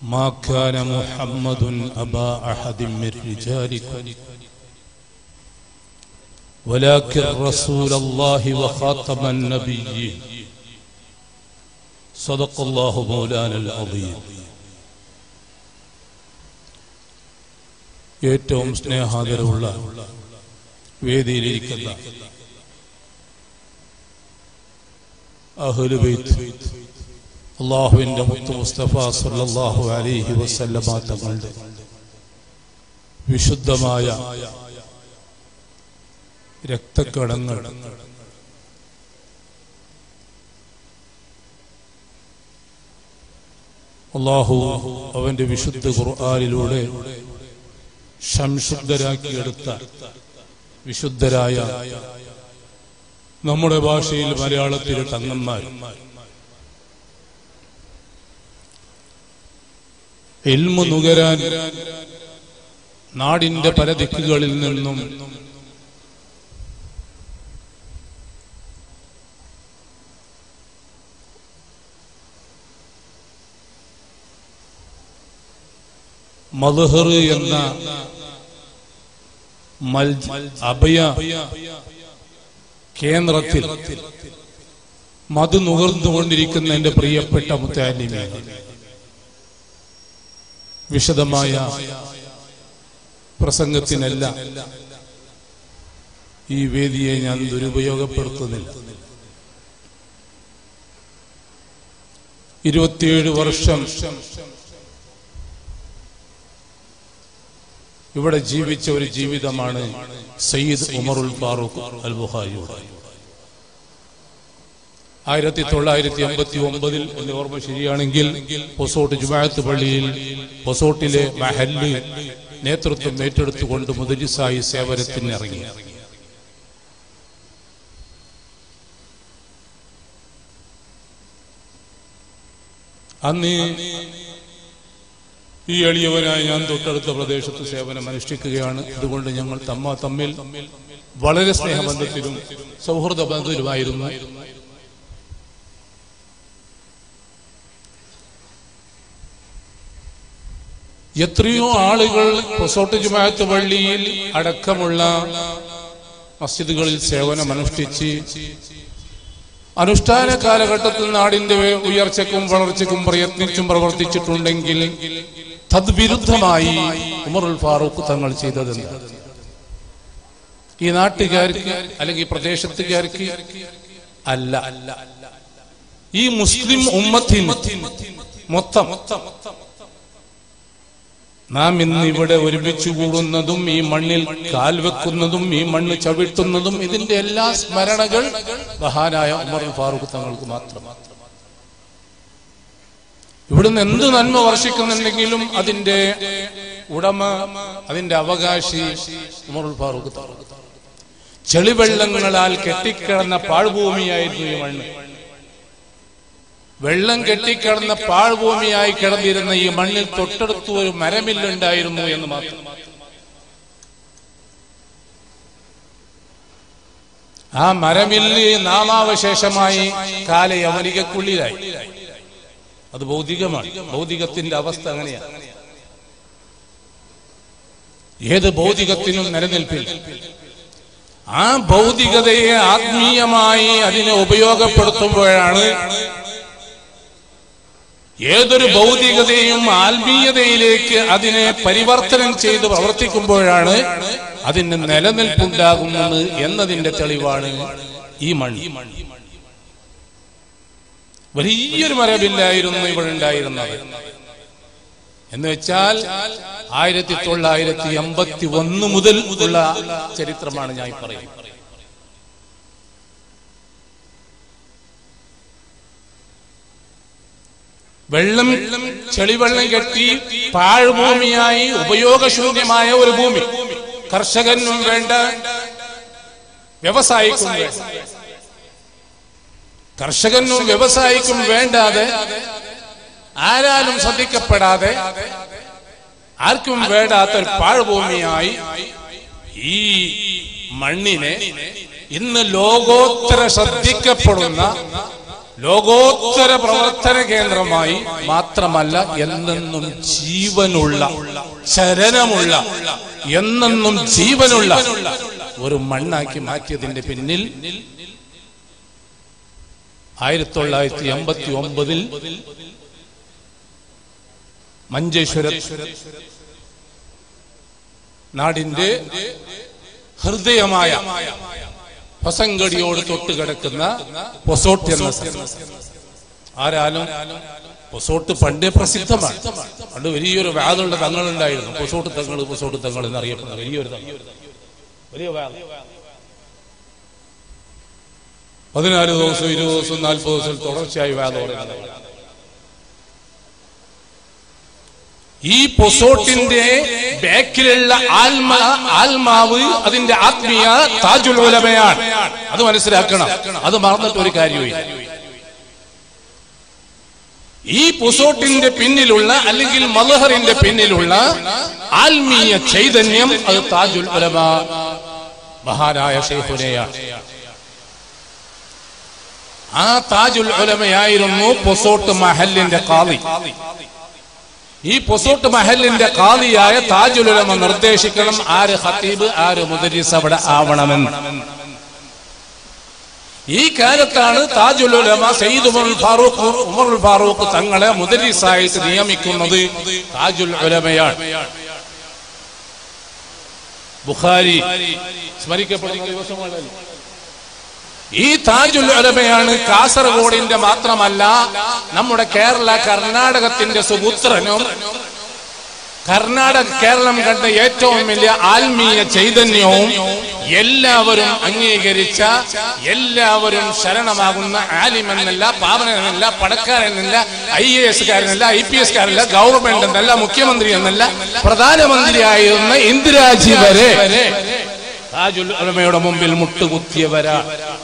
ما كان محمد أبا أحد من رجالكم ولكن رسول الله وخاتم النبيين صدق الله مولانا العظيم ഏറ്റവും സ്നേഹാദരവുള്ള വേദിയിലിരിക്കുന്ന അഹ്ലുബൈത്ത് അള്ളാഹുവിന്റെ മുത്ത് മുസ്തഫ സല്ലല്ലാഹു അലൈഹി വസല്ലമ തങ്ങളുടെ വിശുദ്ധമായ രക്തക്കടങ്ങൾ അള്ളാഹു അവന്റെ വിശുദ്ധ ഖുർആനിലൂടെ സംശുദ്ധരാക്കിയെടുത്ത വിശുദ്ധരായ നമ്മുടെ ഭാഷയിൽ മലയാളത്തിലെ തങ്ങന്മാർ എൽമു നുകരാൻ നാടിന്റെ പല ദിക്കുകളിൽ നിന്നും മധുഹർ എന്ന മൽ അഭയ കേന്ദ്രത്തിൽ മധു നുകർന്നുകൊണ്ടിരിക്കുന്ന എന്റെ പ്രിയപ്പെട്ട മുത്താലിമേ വിശദമായ പ്രസംഗത്തിനല്ല ഈ വേദിയെ ഞാൻ ദുരുപയോഗപ്പെടുത്തുന്നില്ല ഇരുപത്തിയേഴ് വർഷം ഇവിടെ ജീവിച്ച ഒരു ജീവിതമാണ് സയ്യിദ് ഉമറുൽ ഫാറൂഖ് അൽ ബുഹാരിയുടെ ആയിരത്തി തൊള്ളായിരത്തി അമ്പത്തി ഒമ്പതിൽ എന്റെ ഓർമ്മ ശരിയാണെങ്കിൽ പൊസോട്ട് ജുമാഅത്ത് പള്ളിയിൽ പൊസോട്ടിലെ മഹല്ല് നേതൃത്വം ഏറ്റെടുത്തുകൊണ്ട് മുദരിസായി സേവനത്തിന് ഇറങ്ങി അന്ന് ഈ എളിയവനായി ഞാൻ തൊട്ടടുത്ത പ്രദേശത്ത് സേവനം അനുഷ്ഠിക്കുകയാണ് അതുകൊണ്ട് ഞങ്ങൾ തമ്മ തമ്മിൽ വളരെ സ്നേഹബന്ധത്തിലും സൗഹൃദ ബന്ധത്തിലുമായിരുന്നു എത്രയോ ആളുകൾ പൊസോട്ട് ജുമാഅത്ത് പള്ളിയിൽ അടക്കമുള്ള മസ്ജിദുകളിൽ സേവനം അനുഷ്ഠിച്ച് അനുഷ്ഠാന കാലഘട്ടത്തിൽ നാടിന്റെ ഉയർച്ചയ്ക്കും വളർച്ചയ്ക്കും പ്രയത്നിച്ചും പ്രവർത്തിച്ചിട്ടുണ്ടെങ്കിൽ തദ്വിരുദ്ധമായി ഉമറുൽ ഫാറൂഖ് തങ്ങൾ ചെയ്തതെന്ന് ഈ നാട്ടുകാർക്ക് അല്ലെങ്കിൽ പ്രദേശത്തുകാർക്ക് അല്ല ഈ മുസ്ലിം ഉമ്മത്തിന് മൊത്തം നാം ഇന്ന് ഇവിടെ ഒരുമിച്ച് കൂടുന്നതും ഈ മണ്ണിൽ കാൽ വെക്കുന്നതും ഈ മണ്ണ് ചവിട്ടുന്നതും ഇതിന്റെ എല്ലാ സ്മരണകൾ മഹാനായ ഉമർ ഫാറൂഖ് തങ്ങൾക്ക് മാത്രം ഇവിടുന്ന് എന്ത് നന്മ വർഷിക്കുന്നുണ്ടെങ്കിലും അതിന്റെ ഉടമ അതിന്റെ അവകാശി ഉമർ ഫാറൂഖ് തങ്ങൾ ചെളിവെള്ളങ്ങളാൽ കെട്ടിക്കിടന്ന പാഴ്ഭൂമിയായിരുന്നു ഈ മണ്ണ് വെള്ളം കെട്ടിക്കിടന്ന പാഴ്ഭൂമിയായി കിടന്നിരുന്ന ഈ മണ്ണിൽ തൊട്ടടുത്ത് ഒരു മരമില്ലുണ്ടായിരുന്നു എന്ന് മാത്രം ആ മരമില്ല് നാമാവശേഷമായി കാലയവനികക്കുള്ളിലായി അത് ഭൗതികമാണ് ഭൗതികത്തിന്റെ അവസ്ഥ അങ്ങനെയാണ് ഏത് ഭൗതികത്തിനും നിലനിൽപ്പില്ല ആ ഭൗതികതയെ ആത്മീയമായി അതിനെ ഉപയോഗപ്പെടുത്തുമ്പോഴാണ് ഏതൊരു ഭൗതികതയും ആത്മീയതയിലേക്ക് അതിനെ പരിവർത്തനം ചെയ്ത് പ്രവർത്തിക്കുമ്പോഴാണ് അതിന് നിലനിൽപ്പുണ്ടാകുന്നത് എന്നതിന്റെ തെളിവാണ് ഈ മണ്ണ് വലിയൊരു മരമില്ലായിരുന്നു ഇവിടെ ഉണ്ടായിരുന്നത് എന്ന് വെച്ചാൽ ആയിരത്തി തൊള്ളായിരത്തി എൺപത്തി ഒന്ന് മുതൽ ഉള്ള ചരിത്രമാണ് ഞാൻ പറയുന്നത് വെള്ളം ചെളിവെള്ളം കെട്ടി പാഴ്ഭൂമിയായി ഉപയോഗശൂന്യമായ ഒരു ഭൂമി കർഷകനും വേണ്ട വ്യവസായിക്കും വേണ്ട കർഷകനും വ്യവസായിക്കും വേണ്ടാതെ ആരാലും ശ്രദ്ധിക്കപ്പെടാതെ ആർക്കും വേണ്ടാത്ത ഒരു പാഴ്ഭൂമിയായി ഈ മണ്ണിനെ ഇന്ന് ലോകോത്തര ശ്രദ്ധിക്കപ്പെടുന്ന ലോകോത്തര പ്രവർത്തന കേന്ദ്രമായി മാത്രമല്ല എന്നെന്നും ജീവനുള്ള ചലനമുള്ള എന്നെന്നും ജീവനുള്ള ഒരു മണ്ണാക്കി മാറ്റിയതിന്റെ പിന്നിൽ ആയിരത്തി തൊള്ളായിരത്തി എൺപത്തി ഒമ്പതിൽ മഞ്ചേശ്വര നാടിന്റെ ഹൃദയമായ പൊസങ്കടിയോട് തൊട്ട് കിടക്കുന്ന പൊസോട്ട് എന്ന സ്ഥലം ആരാലും പൊസോട്ട് പണ്ടേ പ്രസിദ്ധമാണ് പണ്ട് വലിയൊരു വാദമുള്ള തങ്ങളുണ്ടായിരുന്നു പൊസോട്ട് തങ്ങൾ പൊസോട്ട് തങ്ങൾ എന്നറിയപ്പെടുന്ന വലിയൊരു തങ്ങൾ വലിയ വാദം പതിനാല് ദിവസം ഇരുപത് ദിവസം നാൽപ്പത് ദിവസം തുടർച്ചയായി വാദം ഈ പൊസോട്ടിന്റെ ബാക്കിലുള്ള ആത്മ ആത്മാവ് അതിന്റെ ആത്മീയ താജുൽ ഉലമയാണ് അത് മനസ്സിലാക്കണം അത് മറന്നിട്ട് ഒരു കാര്യമില്ല ഈ പൊസോട്ടിന്റെ പിന്നിലുള്ള അല്ലെങ്കിൽ മലഹറിന്റെ പിന്നിലുള്ള ആത്മീയ ചൈതന്യം അത് താജുൽ ഉലമ മഹാനായ ഷെയ്ഖുനെയാണ് ആ താജുൽ ഉലമയായിരുന്നു പൊസോട്ട് മഹലിന്റെ കാളി ഈ പൊസോട്ട് മഹലിന്റെ കാളിയായ താജുൽ ഉലമ നിർദ്ദേശിക്കണം ആര് ഖത്തീബ് ആര് മുദരിസ് അവിടെ ആവണമെന്ന് ഈ കാലത്താണ് താജുൽ ഉലമ സയ്യിദ് ഉമർ ഫാറൂഖ് ഉമർ ഫാറൂഖ് തങ്ങളെ മുദരിസായിട്ട് നിയമിക്കുന്നത് താജുൽ ഉലമയാണ് ബുഖാരി സ്മരിക്കപ്പെടുന്ന ദിവസങ്ങളല്ലോ ഈ താജുൽ ഉലമയാണ് കാസർഗോഡിന്റെ മാത്രമല്ല നമ്മുടെ കേരള കർണാടകത്തിന്റെ സുപുത്രനും കർണാടക കേരളം കണ്ട ഏറ്റവും വലിയ ആത്മീയ ചൈതന്യവും എല്ലാവരും അംഗീകരിച്ച എല്ലാവരും ശരണമാകുന്ന ആലിമെന്നല്ല പാവനെന്നല്ല പണക്കാരനല്ല ഐ എ എസ് കാരനല്ല ഐ പി എസ് കാരനല്ല ഗവൺമെന്റ് എന്നല്ല മുഖ്യമന്ത്രി എന്നല്ല പ്രധാനമന്ത്രിയായിരുന്ന ഇന്ദിരാജി വരെ താജുൽ ഉലമയുടെ മുമ്പിൽ മുട്ടുകുത്തിയവരാ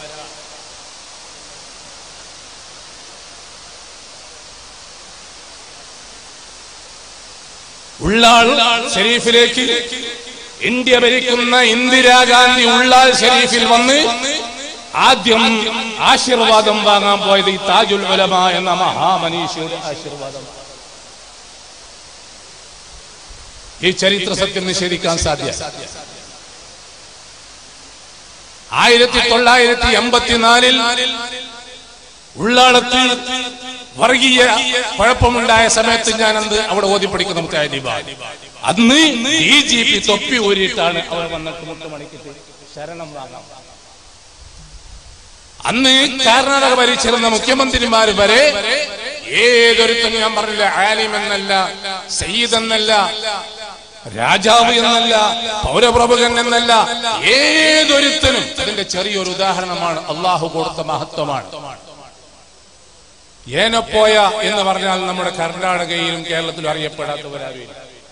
ഉള്ളാൾ ഷെരീഫിലേക്ക് ഇന്ത്യ ഭരിക്കുന്ന ഇന്ദിരാഗാന്ധി ഉള്ളാൾ ഷെരീഫിൽ വന്ന് ആദ്യം ആശീർവാദം വാങ്ങാൻ പോയത് ഈ താജുൽ ഉലമ എന്ന മഹാമനീഷിയുടെ ആശീർവാദം ഈ ചരിത്ര സത്യം നിഷേധിക്കാൻ സാധ്യ ആയിരത്തി തൊള്ളായിരത്തി എൺപത്തിനാലിൽ ഉള്ളാളത്ത് വർഗീയ കുഴപ്പമുണ്ടായ സമയത്ത് ഞാൻ എന്ത് അവിടെ ഓതി പഠിക്കുന്ന മുത്തായദീബ അന്ന് ഡി ജി പി തൊപ്പി ഊരിയിട്ടാണ് അവർ വന്നിട്ട് മുട്ടുമണിക്കിട്ട് ശരണം വാങ്ങാം അന്ന് കർണാടക ഭരിച്ചിരുന്ന മുഖ്യമന്ത്രിമാർ വരെ ഏതൊരുത്തനും ഞാൻ പറഞ്ഞില്ല ആലിം എന്നല്ല സയ്യിദ് എന്നല്ല രാജാവ് എന്നല്ല പൗരപ്രഭുകൻ എന്നല്ല ഏതൊരുത്തനും അതിന്റെ ചെറിയൊരു ഉദാഹരണമാണ് അള്ളാഹു കൊടുത്ത മഹത്വമാണ് ഏനപ്പോയ എന്ന് പറഞ്ഞാൽ നമ്മുടെ കർണാടകയിലും കേരളത്തിലും അറിയപ്പെടാത്തവരാരും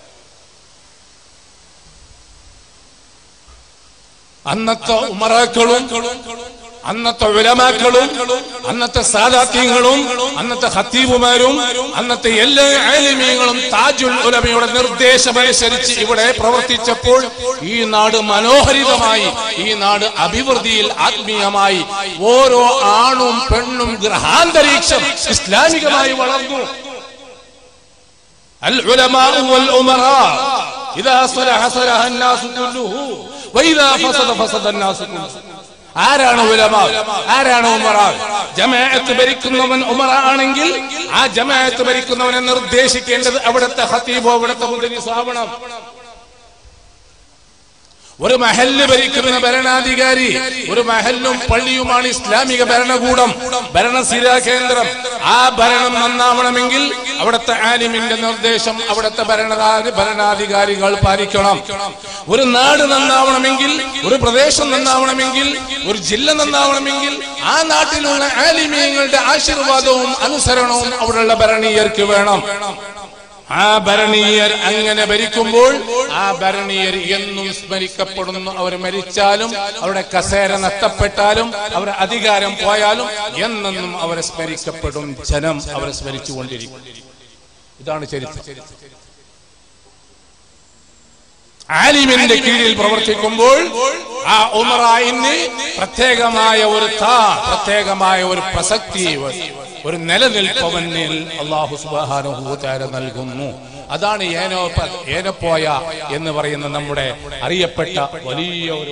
അന്നത്തെ ഉമറാക്കളും അന്നത്തെ വിലമാക്കളും അന്നത്തെ സാദാത്യങ്ങളും അന്നത്തെ ഹത്തീബുമാരും അന്നത്തെ എല്ലാ ആലിമീങ്ങളും താജുൽ ഉലമയുടെ നിർദ്ദേശമനുസരിച്ച് ഇവിടെ പ്രവർത്തിച്ചപ്പോൾ ഈ നാട് മനോഹരിതമായി ഈ നാട് അഭിവൃദ്ധിയിൽ ആത്മീയമായി ഓരോ ആണും പെണ്ണും ഗ്രഹാന്തരീക്ഷം ഇസ്ലാമികമായി വളർന്നു العلماء والأمراء إذا صلح صلح الناس كله وإذا فسد فسد الناس كله ആരാണ് ഉലമ ആരാണ് ഉമറ ജമാഅത്ത് ഭരിക്കുന്നവൻ ഉമറ ആണെങ്കിൽ ആ ജമാഅത്ത് ഭരിക്കുന്നവനെ നിർദ്ദേശിക്കേണ്ടത് അവിടുത്തെ ഹത്തീബോ അവിടുത്തെ മുദരിസാവണം ഒരു മഹല്ല് ഭരിക്കുന്ന ഭരണാധികാരി ഒരു മഹല്ലും പള്ളിയുമാണ് ഇസ്ലാമിക ഭരണകൂടം ഭരണസ്ഥിര കേന്ദ്രം ആ ഭരണം നന്നാവണമെങ്കിൽ അവിടുത്തെ ആലിമിന്റെ നിർദ്ദേശം അവിടുത്തെ ഭരണാധി ഭരണാധികാരികൾ പാലിക്കണം ഒരു നാട് നന്നാവണമെങ്കിൽ ഒരു പ്രദേശം നന്നാവണമെങ്കിൽ ഒരു ജില്ല നന്നാവണമെങ്കിൽ ആ നാട്ടിലുള്ള ആലിമീങ്ങളുടെ ആശീർവാദവും അനുസരണവും അവിടെയുള്ള ഭരണീയർക്ക് വേണം ആ ഭരണീയർ അങ്ങനെ ഭരിക്കുമ്പോൾ ആ ഭരണീയർ എന്നും സ്മരിക്കപ്പെടുന്നു അവർ മരിച്ചാലും അവരുടെ കസേര നഷ്ടപ്പെട്ടാലും അവരുടെ അധികാരം പോയാലും എന്നെന്നും അവരെ സ്മരിക്കപ്പെടും ജനം അവരെ സ്മരിച്ചുകൊണ്ടിരിക്കും ഇതാണ് ചരിത്രം ആലിമിന്റെ കീഴിൽ പ്രവർത്തിക്കുമ്പോൾ ആ ഉമറായിന് പ്രത്യേകമായ ഒരു താ പ്രത്യേകമായ ഒരു പ്രസക്തി ഒരു നിലനിൽപ്പവനിൽ അള്ളാഹു സുബാനുഭൂതാര നൽകുന്നു അതാണ് ഏനോ ഏനപ്പോയ എന്ന് പറയുന്ന നമ്മുടെ അറിയപ്പെട്ട വലിയ ഒരു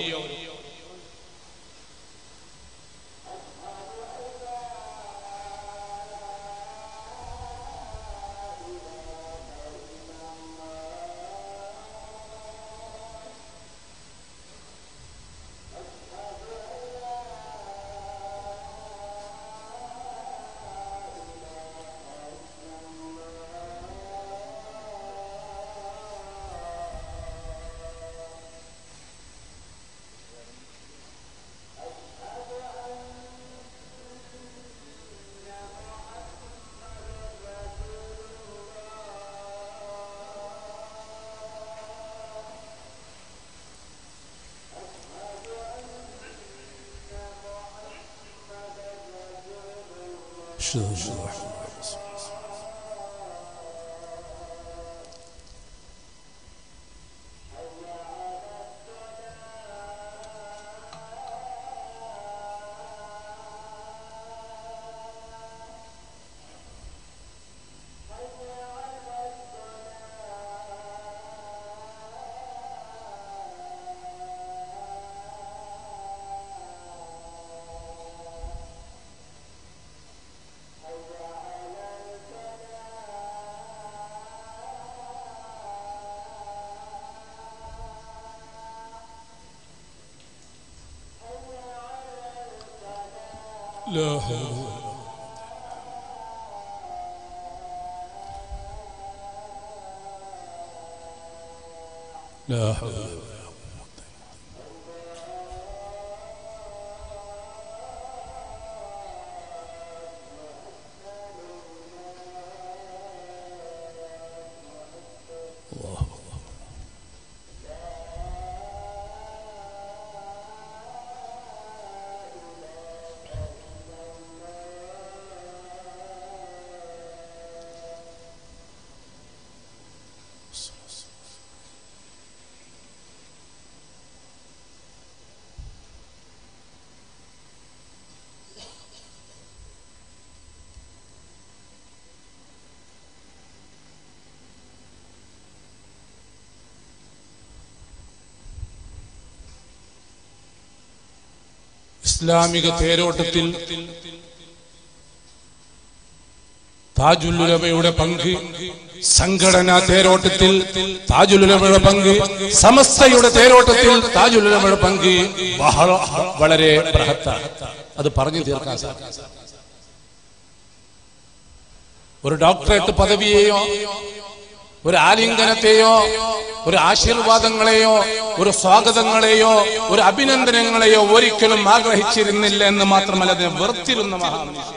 لا حول لا حول ഇസ്ലാമിക തേരോട്ടത്തിൽ താജുലുലമയുടെ പങ്ക് സംഘടനാ തേരോട്ടത്തിൽ താജുലുലമയുടെ പങ്ക് സമസ്തയുടെ തേരോട്ടത്തിൽ താജുലുലമയുടെ പങ്ക് ബഹള- വളരെ ബൃഹത്താണ് അത് പറഞ്ഞു തീർക്കാൻ സാധിക്കും ഒരു ഡോക്ടറേറ്റ് പദവിയെയോ ഒരു ആലിംഗനത്തെയോ ഒരു ആശീർവാദങ്ങളെയോ ഒരു സ്വാഗതങ്ങളെയോ ഒരു അഭിനന്ദനങ്ങളെയോ ഒരിക്കലും ആഗ്രഹിച്ചിരുന്നില്ല എന്ന് മാത്രമല്ല അതിനെ വെറുത്തിരുന്ന മഹാമനുഷ്യൻ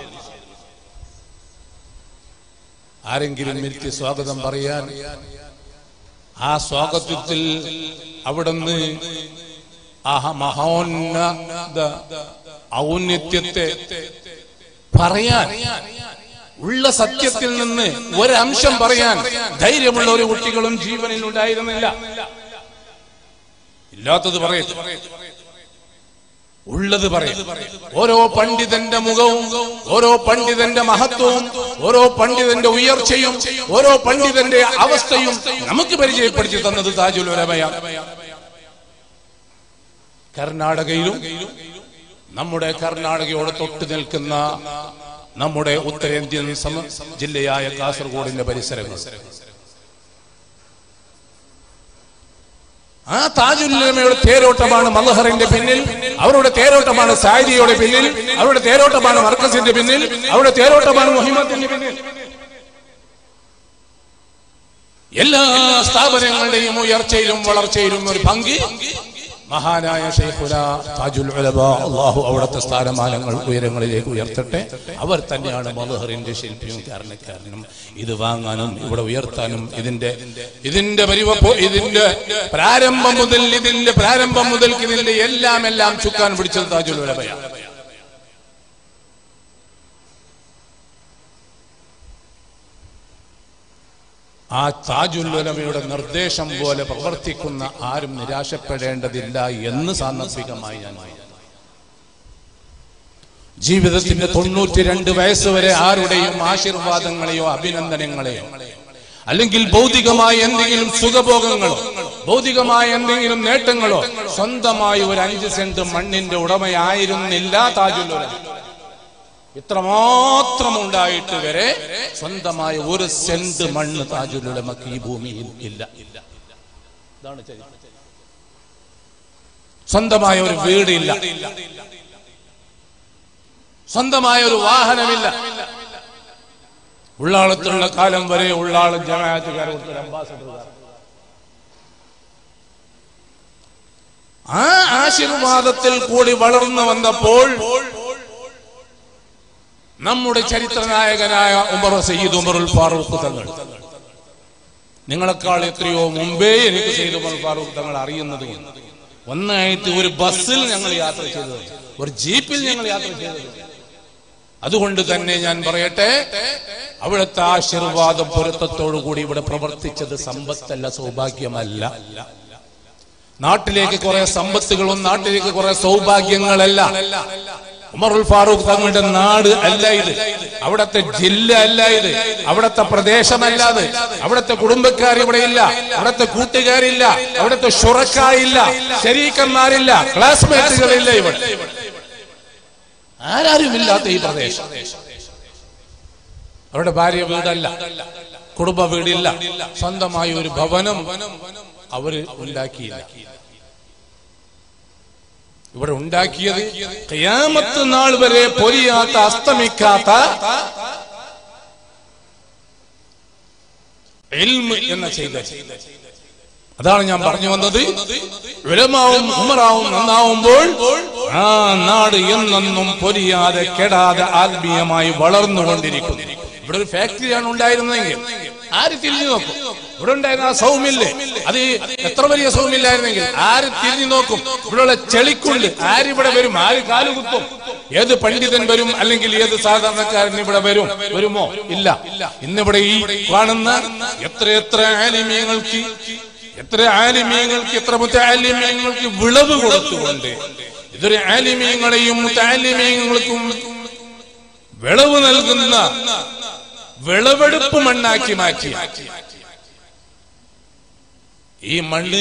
ആരെങ്കിലും ഇരുത്തി സ്വാഗതം പറയാൻ ആ സ്വാഗതത്തിൽ അവിടുന്ന് ആ മഹോന്നത ഔന്നത്യത്തെ പറയാൻ ഉള്ള സത്യത്തിൽ നിന്ന് ഒരംശം പറയാൻ ധൈര്യമുള്ള ഒരു കുട്ടികളും ജീവനിൽ ഉണ്ടായിരുന്നില്ല ഇല്ലാത്തത് പറയും ഉള്ളത് പറയും ഓരോ പണ്ഡിതന്റെ മുഖവും ഓരോ പണ്ഡിതന്റെ മഹത്വവും ഓരോ പണ്ഡിതന്റെ ഉയർച്ചയും ഓരോ പണ്ഡിതന്റെ അവസ്ഥയും നമുക്ക് പരിചയപ്പെടുത്തി തന്നത് താജുൽ ഉലമയാണ് കർണാടകയിലും നമ്മുടെ കർണാടകയോട് തൊട്ട് നിൽക്കുന്ന നമ്മുടെ ഉത്തരേന്ത്യൻ സമ ജില്ലയായ കാസർഗോഡിന്റെ പരിസരങ്ങൾ ആ താജുല്ലമയുടെ തേരോട്ടമാണ് മലഹറിന്റെ പിന്നിൽ അവരുടെ തേരോട്ടമാണ് സായിദിയുടെ പിന്നിൽ അവരുടെ തേരോട്ടമാണ് മർക്കസിന്റെ പിന്നിൽ അവരുടെ തേരോട്ടമാണ് മുഹിമത്തിന്റെ പിന്നിൽ എല്ലാ സ്ഥാപനങ്ങളുടെയും ഉയർച്ചയിലും വളർച്ചയിലും ഒരു പങ്ക് മഹാനായ ഷെയ്ഖുന താജുൽ ഉലമ അള്ളാഹു അവിടുത്തെ സ്ഥാനമാനങ്ങൾ ഉയരങ്ങളിലേക്ക് ഉയർത്തട്ടെ അവർ തന്നെയാണ് മലഹറിന്റെ ശില്പിയും കാരണക്കാരനും ഇത് വാങ്ങാനും ഇവിടെ ഉയർത്താനും ഇതിന്റെ ഇതിന്റെ പരിവപ്പോ ഇതിന്റെ പ്രാരംഭം മുതൽ ഇതിന്റെ പ്രാരംഭം മുതൽക്ക് ഇതിന്റെ എല്ലാം എല്ലാം ചുക്കാൻ പിടിച്ചത് താജുൽ ഉലമയാണ് ആ താജുല്ലുലമയുടെ നിർദ്ദേശം പോലെ പ്രവർത്തിക്കുന്ന ആരും നിരാശപ്പെടേണ്ടതില്ല എന്ന് സാന്ദർഭികമായി ഞാൻ പറയുന്നു. ജീവിതത്തിന്റെ തൊണ്ണൂറ്റി രണ്ട് വയസ്സ് വരെ ആരുടെയും ആശീർവാദങ്ങളെയോ അഭിനന്ദനങ്ങളെയോ അല്ലെങ്കിൽ ഭൗതികമായ എന്തെങ്കിലും സുഖഭോഗങ്ങളോ ഭൗതികമായ എന്തെങ്കിലും നേട്ടങ്ങളോ സ്വന്തമായി ഒരു അഞ്ച് സെന്റ് മണ്ണിന്റെ ഉടമയായിരുന്നില്ല താജുല്ലുലമ ഇത്രമാത്രം ഉണ്ടായിട്ട് വരെ സ്വന്തമായ ഒരു സെന്റ് മണ്ണ് താജുലുലമക്ക് ഈ ഭൂമിയിൽ ഇല്ല ഇതാണ് ചരിത്രം. സ്വന്തമായ ഒരു വീടില്ല സ്വന്തമായ ഒരു വാഹനമില്ല ഉള്ളാളത്തുള്ള കാലം വരെ ഉള്ളാളം ജമാഅത്തുകാരോട് അംബാസഡർ ആ ആശീർവാദത്തിൽ കൂടി വളർന്നു വന്നപ്പോൾ നമ്മുടെ ചരിത്ര നായകനായ ഉമർ സയ്യിദ് ഉമറുൽ ഫാറൂഖ് തങ്ങൾ നിങ്ങളെക്കാൾ എത്രയോ മുമ്പേ എനിക്ക് സയ്യിദ് ഉമർ ഫാറൂഖ് തങ്ങൾ അറിയുന്നത് കൊണ്ട് ഒന്നായിട്ട് ഒരു ബസ്സിൽ ഞങ്ങൾ യാത്ര ചെയ്തത് ഒരു ജീപ്പിൽ ഞങ്ങൾ യാത്ര ചെയ്തത് അതുകൊണ്ട് തന്നെ ഞാൻ പറയട്ടെ അവിടുത്തെ ആശീർവാദം പൊരുത്തത്തോടു കൂടി ഇവിടെ പ്രവർത്തിച്ചത് സമ്പത്തല്ല സൗഭാഗ്യമല്ല നാട്ടിലേക്ക് കുറെ സമ്പത്തുകളും നാട്ടിലേക്ക് കുറെ സൗഭാഗ്യങ്ങളല്ല ഉമറുൽ ഫാറൂഖ് തങ്ങളുടെ നാട് അല്ല ഇത് അവിടത്തെ ജില്ല അല്ല ഇത് അവിടത്തെ പ്രദേശമല്ല അത് അവിടത്തെ കുടുംബക്കാർ ഇവിടെ ഇല്ല അവിടത്തെ കൂട്ടുകാരില്ല അവിടത്തെ ഷുറക്കായില്ല ശരീക്കന്മാരില്ല ക്ലാസ്മേറ്റുകളില്ല ഇവിടെ ആരാരുമില്ലാത്ത ഈ പ്രദേശം അവരുടെ ഭാര്യ വീടല്ല കുടുംബ വീടില്ല സ്വന്തമായ ഒരു ഭവനം അവര് ഉണ്ടാക്കിയില്ല ഇവിടെ ഉണ്ടാക്കിയത് ഖിയാമത്ത് നാൾ വരെ പൊലിയാത്ത അസ്തമിക്കാത്ത ഇൽമ് എന്ന ചെയ്ത അതാണ് ഞാൻ പറഞ്ഞു വന്നത് ഉലമാവും ഉമറാവും നന്നാവുമ്പോൾ ആ നാട് എന്നെന്നും പൊലിയാതെ കെടാതെ ആത്മീയമായി വളർന്നുകൊണ്ടിരിക്കുന്നു ഇവിടെ ഒരു ഫാക്ടറിയാണ് ഉണ്ടായിരുന്നെങ്കിൽ ആര് തിരിഞ്ഞു നോക്കും ഇവിടെ ഉണ്ടായിരുന്ന ആ സൗമില്ലേ അത് എത്ര വലിയ സൗമില്ലായിരുന്നെങ്കിൽ ആര് തിരിഞ്ഞു നോക്കും ഇവിടെയുള്ള ചെളിക്കുണ്ട് ആരിവിടെ വരും ആര് കാലുകുത്തും ഏത് പണ്ഡിതൻ വരും അല്ലെങ്കിൽ ഏത് സാധാരണക്കാരൻ ഇവിടെ വരും വരുമോ ഇല്ല ഇന്നിവിടെ ഈ കാണുന്ന എത്രയെത്ര ആലിമീങ്ങൾക്ക് എത്ര ആലിമീങ്ങൾക്ക് എത്ര മുത്താലിമീങ്ങൾക്ക് വിളവ് കൊടുത്തുകൊണ്ട് ഇതൊരു ആലിമീങ്ങളെയും മുത്താലിമീങ്ങൾക്കും വിളവ് നൽകുന്ന വിളവെടുപ്പ് മണ്ണാക്കി മാറ്റി ഈ മണ്ണ്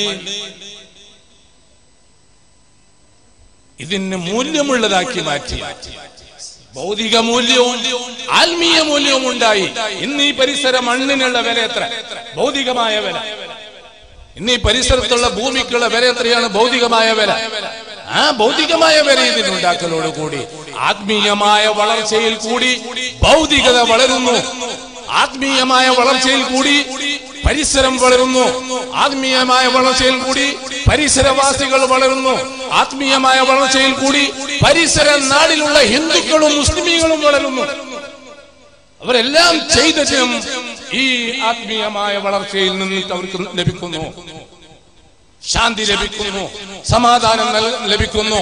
ഇതിന് മൂല്യമുള്ളതാക്കി മാറ്റി ഭൗതിക മൂല്യവും ആത്മീയ മൂല്യവും ഉണ്ടായി ഇന്ന് ഈ പരിസര മണ്ണിനുള്ള വില എത്ര ഭൗതികമായ വില ഇന്ന് ഈ പരിസരത്തുള്ള ഭൂമിക്കുള്ള വില എത്രയാണ് ഭൗതികമായ വില ആ ഭൗതികമായ വില ഇതിനുണ്ടാക്കലോട് കൂടി ആത്മീയമായ വളർച്ചയിൽ കൂടി ഭൗതികത വളരുന്നു ആത്മീയമായ വളർച്ചയിൽ കൂടി പരിസരം വളരുന്നു ആത്മീയമായ വളർച്ചയിൽ കൂടി പരിസരവാസികൾ വളരുന്നു ആത്മീയമായ വളർച്ചയിൽ കൂടി പരിസര നാടിലുള്ള ഹിന്ദുക്കളും മുസ്ലിമീങ്ങളും വളരുന്നു അവരെല്ലാം ചെയ്തതും ഈ ആത്മീയമായ വളർച്ചയിൽ നിന്ന് അവർക്ക് ലഭിക്കുന്നു ശാന്തി ലഭിക്കുന്നു സമാധാനം നൽ- ലഭിക്കുന്നു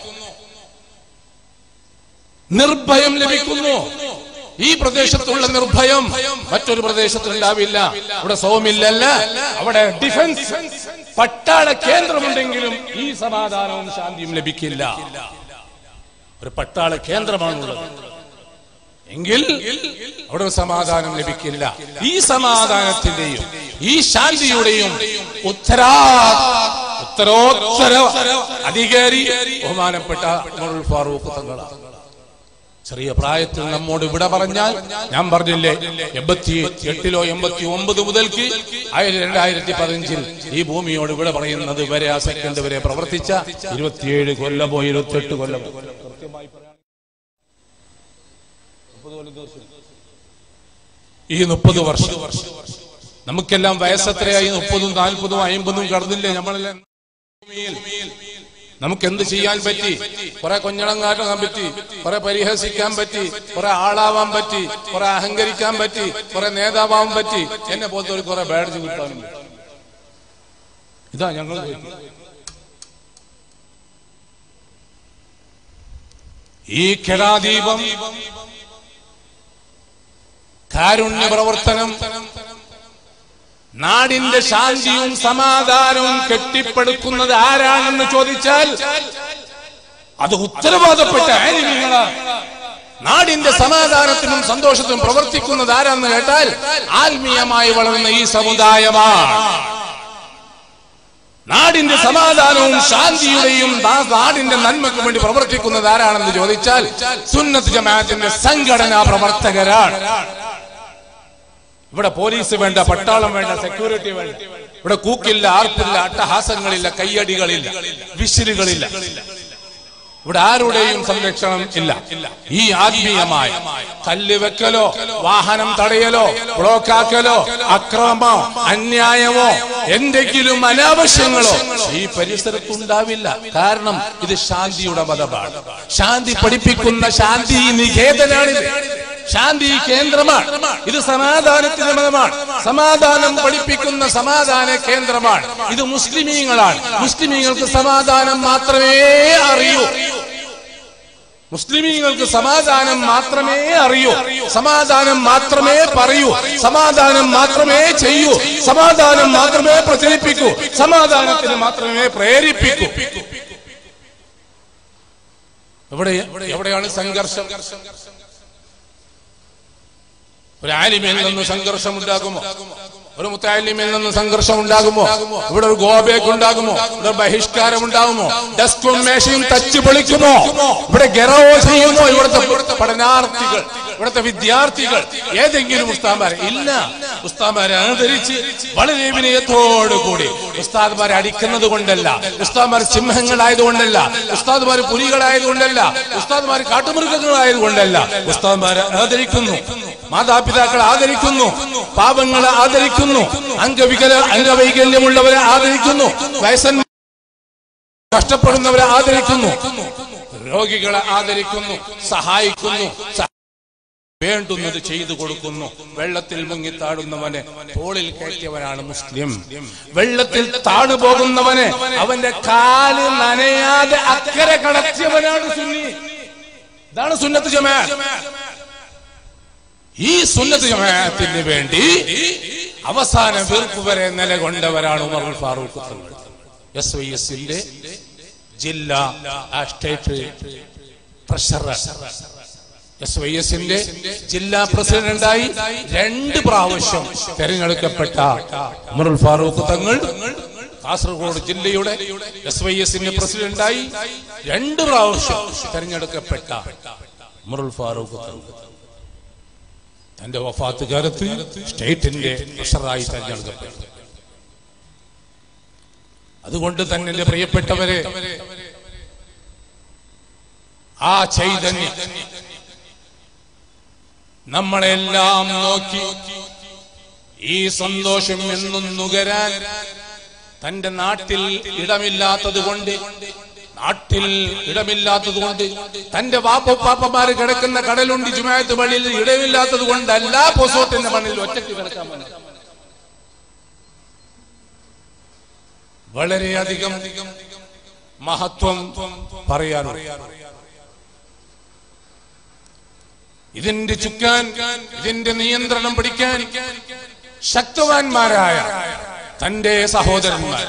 നിർഭയം ലഭിക്കുന്നു ഈ പ്രദേശത്തുള്ള നിർഭയം മറ്റൊരു പ്രദേശത്തുണ്ടാവില്ല അവിടെ സോമില്ലല്ല അവിടെ ഡിഫൻസ് പട്ടാള കേന്ദ്രമുണ്ടെങ്കിലും ഈ സമാധാനവും ശാന്തിയും ലഭിക്കില്ല ഒരു പട്ടാള കേന്ദ്രമാണുള്ളത് എങ്കിൽ അവിടെ ഒരു സമാധാനം ലഭിക്കില്ല ഈ സമാധാനത്തിന്റെയും ഈ ശാന്തിയുടെയും ഉത്തരാ ഉത്തരോത്തര അധികാരി ബഹുമാനപ്പെട്ട ഉമറുൽ ഫാറൂഖ് തങ്ങളാണ് ചെറിയ പ്രായത്തിൽ നമ്മോട് ഇവിടെ പറഞ്ഞാൽ ഞാൻ പറഞ്ഞില്ലേ എൺപത്തി എട്ടിലോ എൺപത്തി ഒമ്പത് മുതൽക്ക് ആയിരത്തി രണ്ടായിരത്തി പതിനഞ്ചിൽ ഈ ഭൂമിയോട് ഇവിടെ പറയുന്നത് വരെ ആ സെക്കൻഡ് വരെ പ്രവർത്തിച്ച ഇരുപത്തിയേഴ് കൊല്ലമോ ഇരുപത്തിയെട്ട് കൊല്ലമോ കൃത്യമായി പറയാൻ ഈ മുപ്പത് വർഷം നമുക്കെല്ലാം വയസ്സെത്രയായി മുപ്പതും നാൽപ്പതും അമ്പതും കടന്നില്ലേ നമ്മളെല്ലാം ഭൂമിയിൽ നമുക്ക് എന്ത് ചെയ്യാൻ പറ്റി കുറെ കൊഞ്ഞണം കാട്ടാൻ പറ്റി കുറെ പരിഹസിക്കാൻ പറ്റി കുറെ ആളാവാൻ പറ്റി കുറെ അഹങ്കരിക്കാൻ പറ്റി കുറെ നേതാവാൻ പറ്റി എന്നെ പോലത്തെ ഒരു കുറെ ബാഡ്ജ് കിട്ടാനുണ്ട് ഇതാ ഞങ്ങൾ ചോദിക്കുന്നത്. ഈ കെടാദീപം കാരുണ്യ പ്രവർത്തനം നാടിന്റെ ശാന്തിയും സമാധാനവും കെട്ടിപ്പടുക്കുന്നത് ആരാണെന്ന് ചോദിച്ചാൽ അത് ഉത്തരവാദപ്പെട്ട ആലിമ്യങ്ങളാണ് നാടിന്റെ സമാധാനത്തിനും സന്തോഷത്തിനും പ്രവർത്തിക്കുന്നത് ആരാന്ന് കേട്ടാൽ ആത്മീയമായി വളർന്ന ഈ സമുദായമാണ് നാടിന്റെ സമാധാനവും ശാന്തിയുടെയും നാ- നാടിന്റെ നന്മയ്ക്കും വേണ്ടി പ്രവർത്തിക്കുന്നത് ആരാണെന്ന് ചോദിച്ചാൽ സുന്നത്ത് ജമാഅത്തിന്റെ സംഘടനാ പ്രവർത്തകരാണ് ഇവിടെ പോലീസ് വേണ്ട പട്ടാളം വേണ്ട സെക്യൂരിറ്റി വേണ്ട ഇവിടെ കൂക്കില്ല ആർപ്പില്ല അട്ടഹാസങ്ങളില്ല കയ്യടികളില്ല വിശിലുകളില്ല ഇവിടെ ആരുടെയും സംരക്ഷണം ഇല്ല ഈ ആത്മീയമായ കല്ല് വെക്കലോ വാഹനം തടയലോ ബ്ലോക്കാക്കലോ അക്രമമോ അന്യായമോ എന്തെങ്കിലും അനാവശ്യങ്ങളോ ഈ പരിസരത്തുണ്ടാവില്ല കാരണം ഇത് ശാന്തിയുടെ മതമാണ് ശാന്തി പഠിപ്പിക്കുന്ന ശാന്തി നികേതനാണിത് ശാന്തി കേന്ദ്രമാണ് ഇത് സമാധാനത്തിന്റെ മതമാണ് സമാധാനം പഠിപ്പിക്കുന്ന സമാധാന കേന്ദ്രമാണ് ഇത് മുസ്ലിമീങ്ങളാണ് മുസ്ലിമീങ്ങൾക്ക് സമാധാനം മാത്രമേ അറിയൂ മുസ്ലിമീങ്ങൾക്ക് സമാധാനം മാത്രമേ അറിയൂ സമാധാനം മാത്രമേ പറയൂ സമാധാനം മാത്രമേ ചെയ്യൂ സമാധാനം മാത്രമേ പ്രചരിപ്പിക്കൂ സമാധാനത്തിന് മാത്രമേ പ്രേരിപ്പിക്കൂ എവിടെ എവിടെയാണ് സംഘർഷം ഒരു ആലിമിൽ നിന്ന് സംഘർഷം ഉണ്ടാകുമോ ഒരു മുത്താലിമിൽ നിന്ന് സംഘർഷം ഉണ്ടാകുമോ ഇവിടെ ഒരു ഗോബേക്ക് ഉണ്ടാകുമോ ഇവിടെ ബഹിഷ്കാരം ഉണ്ടാകുമോ ഡെസ്കും മേശയും തച്ചു പൊളിക്കുമോ ഇവിടെ ഗറവോ ചെയ്യുമോ ഇവിടുത്തെ പഠനാർത്ഥികൾ ഇവിടുത്തെ വിദ്യാർത്ഥികൾ ഏതെങ്കിലും ഉസ്താദ്മാരെ ഇല്ല ഉസ്താദ്മാരെ ആദരിച്ച് വളരെ വിനയത്തോടു കൂടി ഉസ്താദ്മാരെ അടിക്കുന്നത് കൊണ്ടല്ല ഉസ്താദ്മാർ സിംഹങ്ങളായതുകൊണ്ടല്ല ഉസ്താദ്മാർ പുലികളായതുകൊണ്ടല്ല ഉസ്താദ്മാർ കാട്ടുമൃഗങ്ങളായതുകൊണ്ടല്ല ഉസ്താദ്മാരെ ആദരിക്കുന്നു മാതാപിതാക്കളെ ആദരിക്കുന്നു പാപങ്ങളെ ആദരിക്കുന്നു അംഗവികല അംഗവൈകല്യമുള്ളവരെ ആദരിക്കുന്നു വയസ്സൻ കഷ്ടപ്പെടുന്നവരെ ആദരിക്കുന്നു രോഗികളെ ആദരിക്കുന്നു സഹായിക്കുന്നു സ- വേണ്ടുന്നത് ചെയ്തു കൊടുക്കുന്നു വെള്ളത്തിൽ മുങ്ങി താഴുന്നവനെ തോളിൽ കയറ്റിയവനാണ് മുസ്ലിം വെള്ളത്തിൽ താണു പോകുന്നവനെ അവന്റെ കാല് നനയാതെ അക്കരെ കടത്തിയവനാണ് സുന്നി ഇതാണ് സുന്നത്ത് ജമാ ഈ സുന്നത്ത് ജമാഅത്തിന് വേണ്ടി അവസാന വീർപ്പ് വരെ നിലകൊണ്ടവരാണ് ഉമർ ഉൽ ഫാറൂഖ് തങ്ങൾ എസ് വൈ എസിന്റെ ജില്ലാ ആ സ്റ്റേറ്റ് ട്രഷറർ എസ് വൈ എസിന്റെ ജില്ലാ പ്രസിഡന്റായി രണ്ട് പ്രാവശ്യം തെരഞ്ഞെടുക്കപ്പെട്ട ഉമറുൽ ഫാറൂഖ് തങ്ങൾ കാസർഗോഡ് ജില്ലയുടെ എസ് വൈ എസിന്റെ പ്രസിഡന്റായി രണ്ട് പ്രാവശ്യം തെരഞ്ഞെടുക്കപ്പെട്ട ഉമറുൽ ഫാറൂഖ് തങ്ങൾ തന്റെ വഫാത്ത് കാലത്ത് സ്റ്റേറ്റിന്റെ ട്രഷറായി തെരഞ്ഞെടുക്കപ്പെട്ടു അതുകൊണ്ട് തന്നെ എന്റെ പ്രിയപ്പെട്ടവരെ ആ ചൈതന്യം നമ്മളെല്ലാം നോക്കി ഈ സന്തോഷം എന്നും നുകരാൻ തന്റെ നാട്ടിൽ ഇടമില്ലാത്തത് കൊണ്ട് നാട്ടിൽ ഇടമില്ലാത്തത് കൊണ്ട് തന്റെ വാപ്പപ്പാപ്പമാര് കിടക്കുന്ന കടലുണ്ടി ജുമായത്ത് പള്ളിയിൽ ഇടമില്ലാത്തത് കൊണ്ടല്ല പൊസോട്ടിന്റെ മണ്ണിൽ ഒറ്റയ്ക്ക് കിടക്കാൻ വന്നത് വളരെയധികം മഹത്വം പറയാനുണ്ട് ഇതിന്റെ ചുക്കാൻ ഇതിന്റെ നിയന്ത്രണം പിടിക്കാൻ ശക്തവാന്മാരായ തന്റെ സഹോദരന്മാർ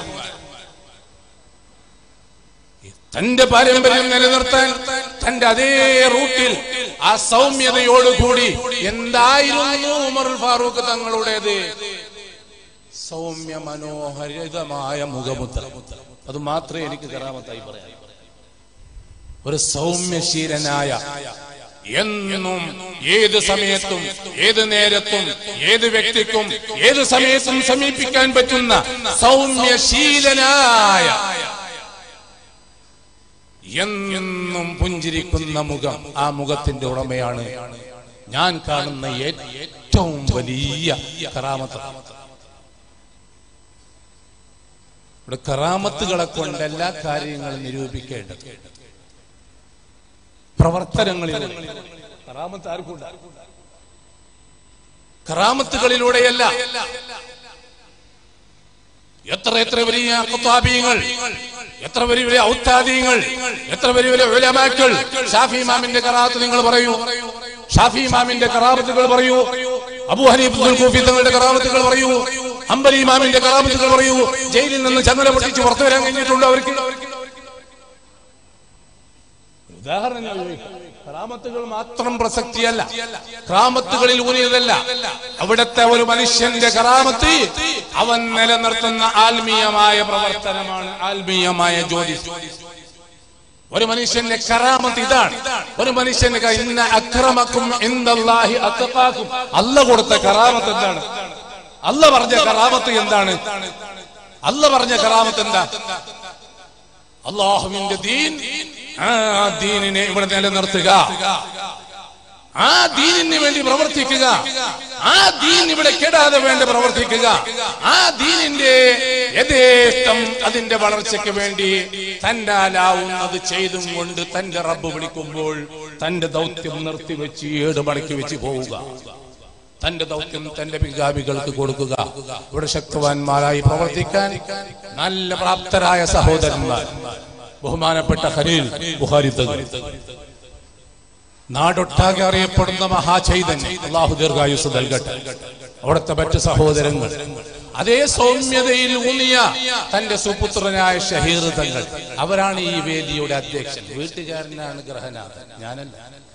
തന്റെ പാരമ്പര്യം നിലനിർത്താൻ തന്റെ അതേ റൂട്ടിൽ ആ സൗമ്യതയോടുകൂടി എന്തായിരുന്നു ഉമർ ഫാറൂഖ് തങ്ങളുടേത് സൗമ്യ മനോഹരിതമായ മുഖമുദ്ര അത് മാത്രമേ എനിക്ക് കറാമത്തായി പറയാം ഒരു സൗമ്യശീലനായ എന്നും ഏത് സമയത്തും ഏത് നേരത്തും ഏത് വ്യക്തിക്കും ഏത് സമയത്തും സമീപിക്കാൻ പറ്റുന്ന സൗമ്യശീലനായ എന്നും പുഞ്ചിരിക്കുന്ന മുഖം ആ മുഖത്തിന്റെ ഉടമയാണ് ഞാൻ കാണുന്ന ഏറ്റവും വലിയ കറാമത്ത് ഇവിടെ കറാമത്തുകളെ കൊണ്ട് എല്ലാ കാര്യങ്ങളും നിരൂപിക്കേണ്ടത് പ്രവർത്തനങ്ങളിൽ കറാമത്ത് ആർക്കുണ്ട് കറാമത്തുകളിലൂടെയല്ല എത്ര എത്ര വലിയ കുത്താബീങ്ങൾ എത്ര വലിയ വലിയ ഔത്താദീങ്ങൾ എത്ര വലിയ വലിയ ഉലമാക്കൾ ഷാഫി ഇമാമിന്റെ കറാമത്ത് നിങ്ങൾ പറയൂ ഷാഫി ഇമാമിന്റെ കറാമത്തുകൾ പറയൂ അബു ഹനീഫ് കൂഫി തങ്ങളുടെ കറാമത്തുകൾ പറയൂ അമ്പലി ഇമാമിന്റെ കറാമത്തുകൾ പറയൂ ജയിലിൽ നിന്ന് ചങ്ങല പൊട്ടിച്ച് പുറത്തു വരാൻ കഴിഞ്ഞിട്ടുണ്ടോ അവർക്ക് ഉദാഹരണം ഞാൻ ചോദിക്കാം. കറാമത്തുകൾ മാത്രം പ്രസക്തിയല്ല കറാമത്തുകളിൽ ഊന്നിയതല്ല അവിടുത്തെ ഒരു മനുഷ്യന്റെ കറാമത്ത് അവൻ നിലനിർത്തുന്ന ആത്മീയമായ പ്രവർത്തനമാണ് ആത്മീയമായ ജ്യോതിഷ് ഒരു മനുഷ്യന്റെ കറാമത്ത് ഇതാണ് ഒരു മനുഷ്യന്റെ ക- ഇന്ന അക്രമക്കും ഇന്ദല്ലാഹി അത്തഖാക്കും അല്ല കൊടുത്ത കറാമത്ത് എന്താണ് അല്ല പറഞ്ഞ കറാമത്ത് എന്താണ് അല്ല പറഞ്ഞ കറാമത്ത് എന്താ അള്ളാഹുവിന്റെ ദീൻ ആ ദീനിനെ ഇവിടെ നിലനിർത്തുക ആ ദീനിന് വേണ്ടി പ്രവർത്തിക്കുക ആ ദീൻ ഇവിടെ കെടാതെ വേണ്ടി പ്രവർത്തിക്കുക ആ ദീനിന്റെ യഥേഷ്ടം അതിന്റെ വളർച്ചയ്ക്ക് വേണ്ടി തന്നാലാവുന്നത് ചെയ്തും കൊണ്ട് തന്റെ റബ്ബ് വിളിക്കുമ്പോൾ തന്റെ ദൗത്യം നിർത്തിവെച്ച് ഏട് മടക്കി വെച്ച് പോവുക തന്റെ ദൗത്യം തന്റെ പിതാവികൾക്ക് കൊടുക്കുക ഇവിടെ ശക്തവാന്മാരായി പ്രവർത്തിക്കാൻ നല്ല പ്രാപ്തരായ സഹോദരന്മാർ ബഹുമാനപ്പെട്ട ഖലീൽ ബുഹാരി തങ്ങൾ നാടൊട്ടാകെ അറിയപ്പെടുന്ന മഹാചൈതന്യം അള്ളാഹു ദീർഘായുസ് നൽകട്ടെ അവിടുത്തെ മറ്റ് സഹോദരങ്ങൾ അതേ സൗമ്യതയിൽ ഊന്നിയ തന്റെ സുപുത്രനായ ഷഹീർ തങ്ങൾ അവരാണ് ഈ വേദിയുടെ അധ്യക്ഷൻ വീട്ടുകാരനാണ് ഗ്രഹനാഥൻ ഞാനല്ല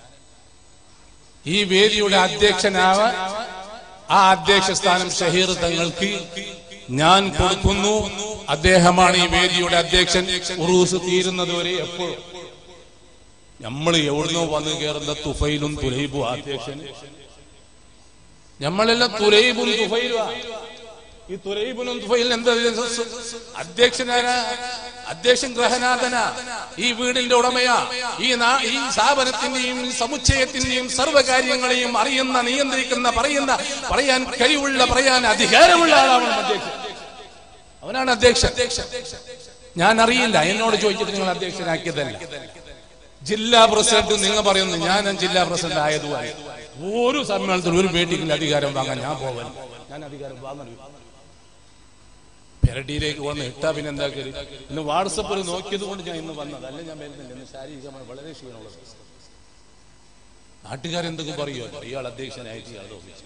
ഈ വേദിയുടെ അധ്യക്ഷനാവ ആ അധ്യക്ഷ സ്ഥാനം ഷഹീർ തങ്ങൾക്ക് ഞാൻ കൊടുക്കുന്നു അദ്ദേഹമാണ് ഈ വേദിയുടെ അധ്യക്ഷൻ ഉറൂസ് തീരുന്നതുവരെ എപ്പോഴും നമ്മൾ എവിടുന്നോ വന്ന് കയറുന്ന തുഫൈലും തുലൈബും അധ്യക്ഷൻ നമ്മളെല്ലാം തുലൈബും തുഫൈലുമാ ഈ തുലൈബുനും തുഫൈലും എന്താ അധ്യക്ഷനാരാ അധ്യക്ഷൻ ഗ്രഹനാഥന ഈ വീടിന്റെ ഉടമയാ ഈ നാ- ഈ സ്ഥാപനത്തിന്റെയും ഈ സമുച്ചയത്തിന്റെയും സർവ്വകാര്യങ്ങളെയും അറിയുന്ന നിയന്ത്രിക്കുന്ന പറയുന്ന പറയാൻ കഴിവുള്ള പറയാൻ അധികാരമുള്ള ആളാണ് അധ്യക്ഷൻ അവനാണ് അധ്യക്ഷൻ ഞാൻ അറിയില്ല എന്നോട് ചോദിച്ചിട്ട് നിങ്ങൾ അധ്യക്ഷനാക്കിയതല്ല ജില്ലാ പ്രസിഡന്റ് നിങ്ങൾ പറയുന്നു ഞാൻ ജില്ലാ പ്രസിഡന്റ് ആയതുമായി ഒരു സമ്മേളനത്തിൽ ഒരു മീറ്റിംഗിൽ അധികാരം വാങ്ങാൻ ഞാൻ പോകാൻ ഞാൻ അധികാരം വാങ്ങണം പെരടിയിലേക്ക് വന്ന് ഇട്ടാ പിന്നെ എന്താ കയറി ഇന്ന് വാട്സപ്പിൽ നോക്കിയത് കൊണ്ട് ഞാൻ ഇന്ന് വന്നത് അല്ല ഞാൻ വരുന്നില്ല ഇന്ന് ശാരീരികമായി വളരെ ക്ഷീണമുള്ളത് നാട്ടുകാരെന്തൊക്കെ പറയുമോ ഇയാൾ അധ്യക്ഷനായിട്ട് ഇയാൾ തോന്നിച്ചു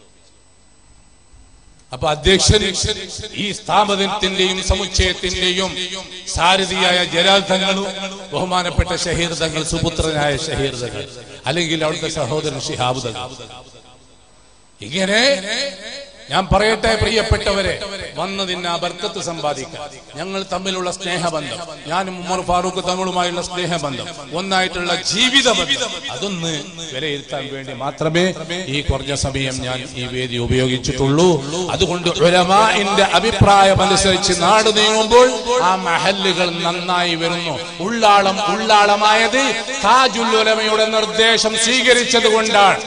അപ്പൊ അധ്യക്ഷൻ ഈ സ്ഥാപനത്തിന്റെയും സമുച്ചയത്തിന്റെയും സാരഥിയായ ജലാൽ തങ്ങളും ബഹുമാനപ്പെട്ട ഷഹീർ തങ്ങൾ സുപുത്രനായ ഷഹീർ തങ്ങൾ അല്ലെങ്കിൽ അവിടുത്തെ സഹോദരൻ ഷിഹാബ് തങ്ങൾ ഇങ്ങനെ ഞാൻ പറയട്ടെ പ്രിയപ്പെട്ടവരെ വന്നതിന് ആ ബർക്കത്ത് സമ്പാദിക്കാൻ ഞങ്ങൾ തമ്മിലുള്ള സ്നേഹബന്ധം ഞാനും ഉമർ ഫാറൂഖ് തങ്ങളുമായുള്ള സ്നേഹബന്ധം ഒന്നായിട്ടുള്ള ജീവിത ബന്ധം അതൊന്ന് വിലയിരുത്താൻ വേണ്ടി മാത്രമേ ഈ കുറഞ്ഞ സമയം ഞാൻ ഈ വേദി ഉപയോഗിച്ചിട്ടുള്ളൂ അതുകൊണ്ട് ഉലമാഇന്റെ അഭിപ്രായം അനുസരിച്ച് നാട് നീങ്ങുമ്പോൾ ആ മഹല്ലുകൾ നന്നായി വരുന്നു ഉള്ളാളം ഉള്ളാളമായത് താജുൽ ഉലമയുടെ നിർദ്ദേശം സ്വീകരിച്ചത് കൊണ്ടാണ്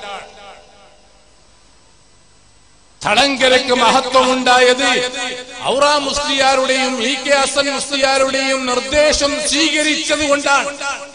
തളങ്കരയ്ക്ക് മഹത്വമുണ്ടായത് ഔറ മുസ്ലിയാരുടെയും ഇ കെ അസൻ മുസ്ലിയാരുടെയും നിർദ്ദേശം സ്വീകരിച്ചത് കൊണ്ടാണ്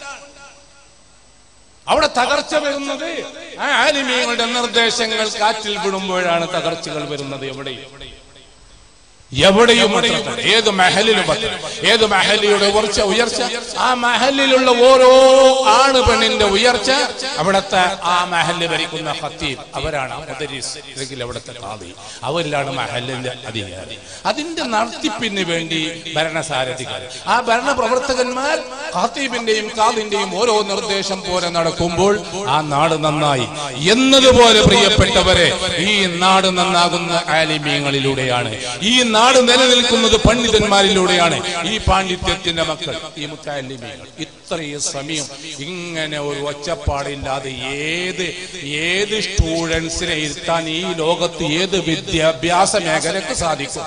അവിടെ തകർച്ച വരുന്നത് ആ ആലിമീങ്ങളുടെ നിർദ്ദേശങ്ങൾ കാറ്റിൽ വിടുമ്പോഴാണ് തകർച്ചകൾ വരുന്നത് എവിടെയും എവിടെയും അത്ര തന്നെ. ഏത് മഹലിലും അത്ര. ഏത് മഹലിയുടെ ഉയർച്ച ഉയർച്ച ആ മഹലിലുള്ള ഓരോ ആണ് പെണ്ണിന്റെ ഉയർച്ച അവിടുത്തെ ആ മഹല് ഭരിക്കുന്ന ഖത്തീബ് അവരാണ് മുദരിസ് അല്ലെങ്കിൽ അവിടുത്തെ കാതി അവരിലാണ് മഹലിന്റെ അധികാരി അതിന്റെ നടത്തിപ്പിന് വേണ്ടി ഭരണസാരഥികൾ ആ ഭരണ പ്രവർത്തകന്മാർ ഖത്തീബിന്റെയും കാദിന്റെയും ഓരോ നിർദ്ദേശം പോലെ നടക്കുമ്പോൾ ആ നാട് നന്നായി എന്നതുപോലെ പ്രിയപ്പെട്ടവരെ ഈ നാട് നന്നാകുന്ന ആലിമീങ്ങളിലൂടെയാണ് ഈ നാട് നിലനിൽക്കുന്നത് പണ്ഡിതന്മാരിലൂടെയാണ് ഈ പാണ്ഡിത്യത്തിന്റെ മക്കൾ ഈ മുത്താലിമീങ്ങൾ ഇത്രയും സമയം ഇങ്ങനെ ഒരു ഒച്ചപ്പാടില്ലാതെ ഏത് ഏത് സ്റ്റുഡൻസിനെ ഇരുത്താൻ ഈ ലോകത്ത് ഏത് വിദ്യാഭ്യാസ മേഖലക്ക് സാധിക്കും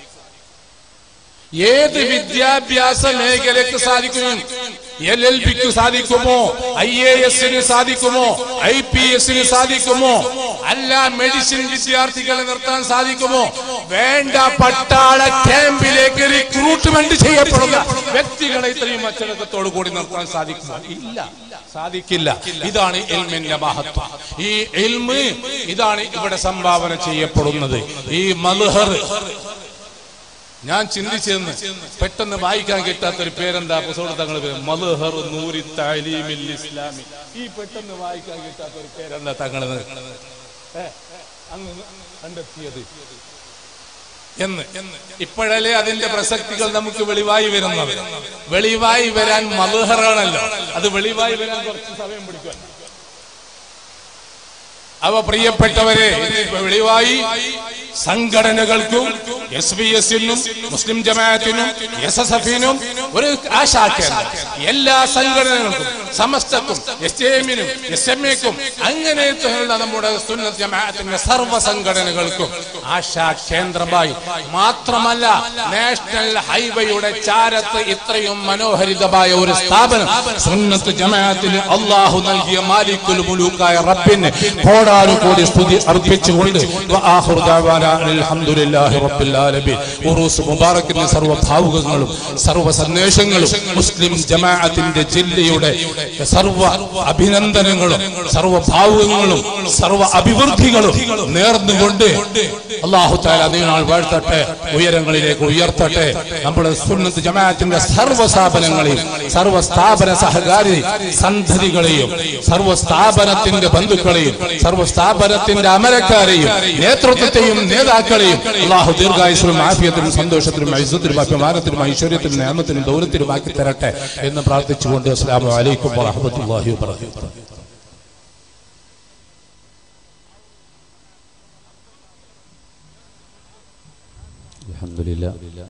ഏത് വിദ്യാഭ്യാസ മേഖലക്ക് സാധിക്കും എൽ എൽ പിക്ക് സാധിക്കുമോ ഐ എ എസിന് സാധിക്കുമോ ഐ പി എസിന് സാധിക്കുമോ അല്ല മെഡിസിൻ വിദ്യാർത്ഥികളെ നിർത്താൻ സാധിക്കുമോ വേണ്ട പട്ടാള ക്യാമ്പിലേക്ക് റിക്രൂട്ട്മെന്റ് ചെയ്യപ്പെടുന്ന വ്യക്തികളെ ഇത്രയും അച്ചടക്കത്തോടു കൂടി നിർത്താൻ സാധിക്കുമോ ഇല്ല സാധിക്കില്ല ഇതാണ് എൽമിന്റെ മഹത്വം ഈ എൽമ് ഇതാണ് ഇവിടെ സംഭാവന ചെയ്യപ്പെടുന്നത് ഈ മൽഹർ ഞാൻ ചിന്തിച്ചെന്ന് പെട്ടെന്ന് വായിക്കാൻ കിട്ടാത്ത ഒരു പേരെന്താ പുസ്തകം തങ്ങൾ മൽഹർ നൂരി താലീമിൽ ഇസ്ലാമി ഈ പെട്ടെന്ന് വായിക്കാൻ കിട്ടാത്ത ഒരു പേരെന്താ തങ്ങൾ അങ്ങ് കണ്ടെത്തിയത് എന്ന് ഇപ്പോഴല്ലേ അതിന്റെ പ്രസക്തികൾ നമുക്ക് വെളിവായി വരുന്നത് വെളിവായി വരാൻ മധുഹറാണല്ലോ അത് വെളിവായി വരാൻ കുറച്ച് സമയം പിടിക്കും അവ പ്രിയപ്പെട്ടവരെ ഇത് വെളിവായി സംഘടനകൾക്കും എസ് ബി എസിനും മുസ്ലിം ജമാഅത്തിനും എസ് എസ് എഫിനും ഒരു ആശാക്കേന്ദ്രം എല്ലാ സംഘടനകൾക്കും സമസ്തക്കും എസ് എമ്മിനും എസ് എം എക്കും അങ്ങനെയുള്ള നമ്മുടെ സുന്നത്ത് ജമാഅത്തിന്റെ സർവ്വ സംഘടനകൾക്കും ആശാ കേന്ദ്രമായി മാത്രമല്ല നാഷണൽ ഹൈവേയുടെ ചാരത്ത് ഇത്രയും മനോഹരിതമായ ഒരു സ്ഥാപനം സുന്നത്ത് ജമാഅത്തിന് അള്ളാഹു നൽകിയ മാലിക്കുൽ മുലൂക്കായ റബ്ബിന് കോടാനുകോടി സ്തുതി അർപ്പിച്ചുകൊണ്ട് വആഖിറു ദഅവാന അൽഹംദുലില്ലാഹി റബ്ബിൽ ആലമീൻ ഉറൂസ് മുബാറക്കിന്റെ സർവ്വ ഭാവുകങ്ങളും സർവ്വ സന്ദേശങ്ങളും മുസ്ലിം ജമാഅത്തിന്റെ ജില്ലയുടെ സർവ്വ അഭിനന്ദനങ്ങളും സർവ്വ ഭാവുകങ്ങളും സർവ്വ അഭിവൃദ്ധികളും നേർന്നുകൊണ്ട് അള്ളാഹു താല നീനാൾ വാഴ്ത്തട്ടെ ഉയരങ്ങളിലേക്ക് ഉയർത്തട്ടെ നമ്മുടെ സുന്നത്ത് ജമാഅത്തിന്റെ സർവ്വ സ്ഥാപനങ്ങളെയും സർവ്വ സ്ഥാപന സഹകാരി സന്ധതികളെയും സർവ്വ സ്ഥാപനത്തിന്റെ ബന്ധുക്കളെയും സർവ്വ സ്ഥാപനത്തിന്റെ അമരക്കാരെയും നേതൃത്വത്തെയും നേതാക്കളെയും അള്ളാഹു ദീർഘായുസിലും ആഫിയത്തിനും സന്തോഷത്തിനും ഐസത്തിനും അഭിമാനത്തിനും ഐശ്വര്യത്തിനും നിയമത്തിനും ദൗരത്തിനും ആക്കി തരട്ടെ എന്ന് പ്രാർത്ഥിച്ചുകൊണ്ട് അസ്ലാം വലൈക്കും വറഹമത്തല്ലാഹി വാബർകാത്തുഹു الحمد لله